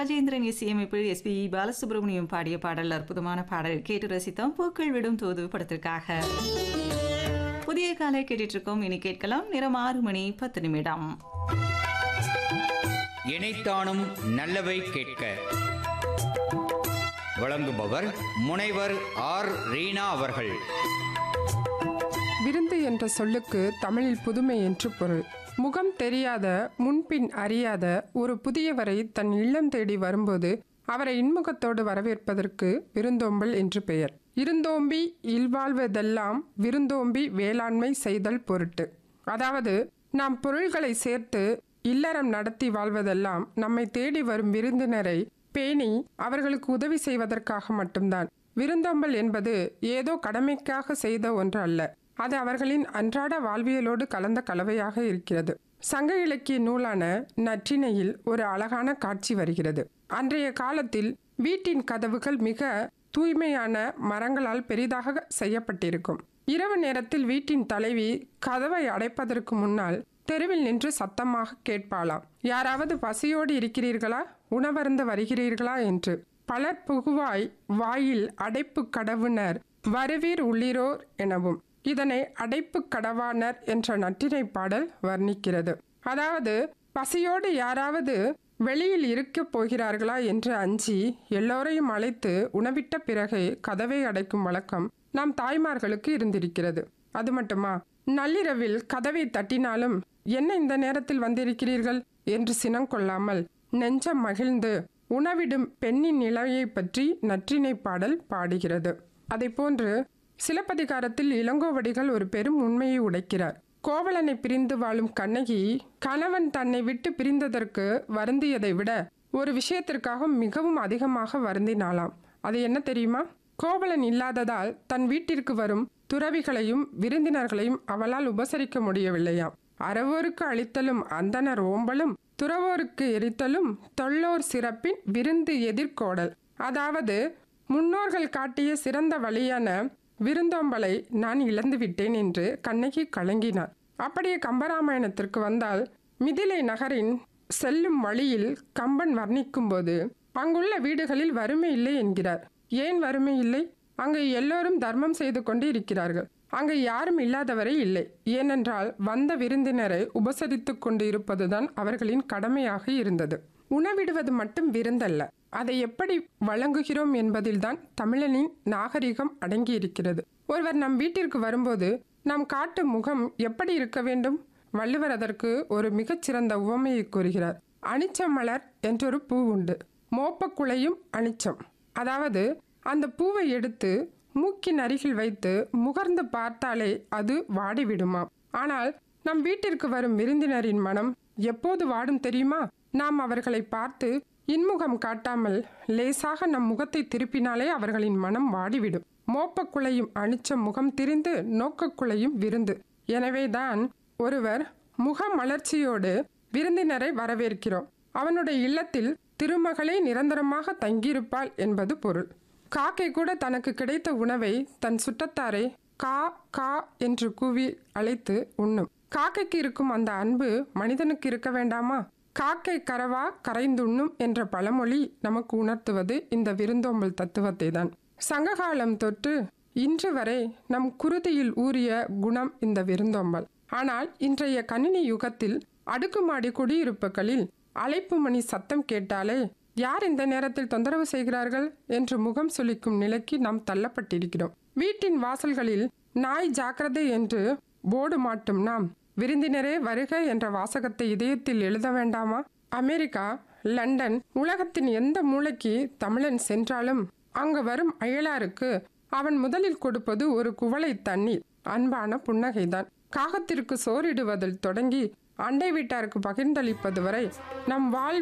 ராஜேந்திரன் இசையமைப்பில் எஸ்பி பாலசுப்ரமணியம் பாடிய பாடல் அற்புதமான பாடல் கேட்டு ரசித்தோம் பூக்கள் விடும் தூது படத்திற்காக புதிய காலை கேட்டுட்டு இருக்கோம் இனி கேட்கலாம் நிறம் ஆறு மணி பத்து நிமிடம் இணைத்தானும் நல்லவை கேட்க வழங்குபவர் முனைவர் ஆர் ரீனா அவர்கள் விருந்து என்ற சொல்லுக்கு தமிழில் புதுமை என்று பொருள் முகம் தெரியாத முன்பின் அறியாத ஒரு புதியவரை தன் இல்லம் தேடி வரும்போது அவரை இன்முகத்தோடு வரவேற்பதற்கு விருந்தோம்பல் என்று பெயர் இருந்தோம்பி இல்வாழ்வதெல்லாம் விருந்தோம்பி வேளாண்மை செய்தல் பொருட்டு அதாவது நாம் பொருள்களை சேர்த்து இல்லறம் நடத்தி வாழ்வதெல்லாம் நம்மை தேடி வரும் விருந்தினரை பேணி அவர்களுக்கு உதவி செய்வதற்காக மட்டும்தான் விருந்தோம்பல் என்பது ஏதோ கடமைக்காக செய்த ஒன்று அல்ல அது அவர்களின் அன்றாட வாழ்வியலோடு கலந்த கலவையாக இருக்கிறது சங்க இலக்கிய நூலான நற்றினையில் ஒரு அழகான காட்சி வருகிறது அன்றைய காலத்தில் வீட்டின் கதவுகள் மிக தூய்மையான மரங்களால் பெரிதாக செய்யப்பட்டிருக்கும் இரவு நேரத்தில் வீட்டின் தலைவி கதவை அடைப்பதற்கு முன்னால் தெருவில் நின்று சத்தமாக கேட்பாளாம் யாராவது பசியோடு இருக்கிறீர்களா உணவருந்த வருகிறீர்களா என்று பலர் புகுவாய் வாயில் அடைப்பு கடவுனர் வருவீர் உள்ளிரோர் எனவும் இதனை அடைப்பு கடவானர் என்ற நற்றினை பாடல் வர்ணிக்கிறது அதாவது பசியோடு யாராவது வெளியில் இருக்கப் போகிறார்களா என்று அஞ்சி எல்லோரையும் அழைத்து உணவிட்ட பிறகே கதவை அடைக்கும் வழக்கம் நம் தாய்மார்களுக்கு இருந்திருக்கிறது அது மட்டுமா நள்ளிரவில் கதவை தட்டினாலும் என்ன இந்த நேரத்தில் வந்திருக்கிறீர்கள் என்று சினம் கொள்ளாமல் நெஞ்சம் மகிழ்ந்து உணவிடும் பெண்ணின் நிலையை பற்றி நற்றினை பாடல் பாடுகிறது போன்று சிலப்பதிகாரத்தில் இளங்கோவடிகள் ஒரு பெரும் உண்மையை உடைக்கிறார் கோவலனை பிரிந்து வாழும் கண்ணகி கணவன் தன்னை விட்டு பிரிந்ததற்கு வருந்தியதை விட ஒரு விஷயத்திற்காக மிகவும் அதிகமாக வருந்தினாளாம் அது என்ன தெரியுமா கோவலன் இல்லாததால் தன் வீட்டிற்கு வரும் துறவிகளையும் விருந்தினர்களையும் அவளால் உபசரிக்க முடியவில்லையாம் அறவோருக்கு அளித்தலும் அந்தனர் ஓம்பலும் துறவோருக்கு எரித்தலும் தொல்லோர் சிறப்பின் விருந்து எதிர்கோடல் அதாவது முன்னோர்கள் காட்டிய சிறந்த வழியான விருந்தோம்பலை நான் இழந்து விட்டேன் என்று கண்ணகி கலங்கினார் அப்படியே கம்பராமாயணத்திற்கு வந்தால் மிதிலை நகரின் செல்லும் வழியில் கம்பன் வர்ணிக்கும்போது அங்குள்ள வீடுகளில் வறுமை இல்லை என்கிறார் ஏன் வறுமை இல்லை அங்கு எல்லோரும் தர்மம் செய்து கொண்டு இருக்கிறார்கள் அங்கு யாரும் இல்லாதவரை இல்லை ஏனென்றால் வந்த விருந்தினரை உபசரித்துக் கொண்டு இருப்பதுதான் அவர்களின் கடமையாக இருந்தது உணவிடுவது மட்டும் விருந்தல்ல அதை எப்படி வழங்குகிறோம் என்பதில்தான் தமிழனின் நாகரிகம் அடங்கியிருக்கிறது ஒருவர் நம் வீட்டிற்கு வரும்போது நாம் காட்டும் முகம் எப்படி இருக்க வேண்டும் வள்ளுவர் அதற்கு ஒரு மிகச்சிறந்த உவமையை கூறுகிறார் அனிச்சம் மலர் என்றொரு பூ உண்டு மோப்பக்குளையும் அனிச்சம் அதாவது அந்த பூவை எடுத்து மூக்கின் அருகில் வைத்து முகர்ந்து பார்த்தாலே அது வாடிவிடுமாம் ஆனால் நம் வீட்டிற்கு வரும் விருந்தினரின் மனம் எப்போது வாடும் தெரியுமா நாம் அவர்களை பார்த்து இன்முகம் காட்டாமல் லேசாக நம் முகத்தை திருப்பினாலே அவர்களின் மனம் வாடிவிடும் மோப்பக்குலையும் அணிச்ச முகம் திரிந்து நோக்கக்குலையும் விருந்து எனவேதான் ஒருவர் முக மலர்ச்சியோடு விருந்தினரை வரவேற்கிறோம் அவனுடைய இல்லத்தில் திருமகளே நிரந்தரமாக தங்கியிருப்பாள் என்பது பொருள் காக்கை கூட தனக்கு கிடைத்த உணவை தன் சுற்றத்தாரை கா கா என்று கூவி அழைத்து உண்ணும் காக்கைக்கு இருக்கும் அந்த அன்பு மனிதனுக்கு இருக்க வேண்டாமா காக்கை கரவா கரைந்துண்ணும் என்ற பழமொழி நமக்கு உணர்த்துவது இந்த விருந்தோம்பல் தத்துவத்தை தான் சங்ககாலம் தொட்டு இன்று வரை நம் குருதியில் ஊறிய குணம் இந்த விருந்தோம்பல் ஆனால் இன்றைய கணினி யுகத்தில் அடுக்குமாடி குடியிருப்புகளில் அழைப்பு மணி சத்தம் கேட்டாலே யார் இந்த நேரத்தில் தொந்தரவு செய்கிறார்கள் என்று முகம் சுளிக்கும் நிலைக்கு நாம் தள்ளப்பட்டிருக்கிறோம் வீட்டின் வாசல்களில் நாய் ஜாக்கிரதை என்று போர்டு மாட்டும் நாம் விருந்தினரே வருக என்ற வாசகத்தை இதயத்தில் எழுத வேண்டாமா அமெரிக்கா லண்டன் உலகத்தின் எந்த மூளைக்கு தமிழன் சென்றாலும் அங்கு வரும் அயலாருக்கு அவன் முதலில் கொடுப்பது ஒரு குவளை தண்ணீர் அன்பான புன்னகைதான் காகத்திற்கு சோறிடுவதில் தொடங்கி அண்டை வீட்டாருக்கு பகிர்ந்தளிப்பது வரை நம் வாழ்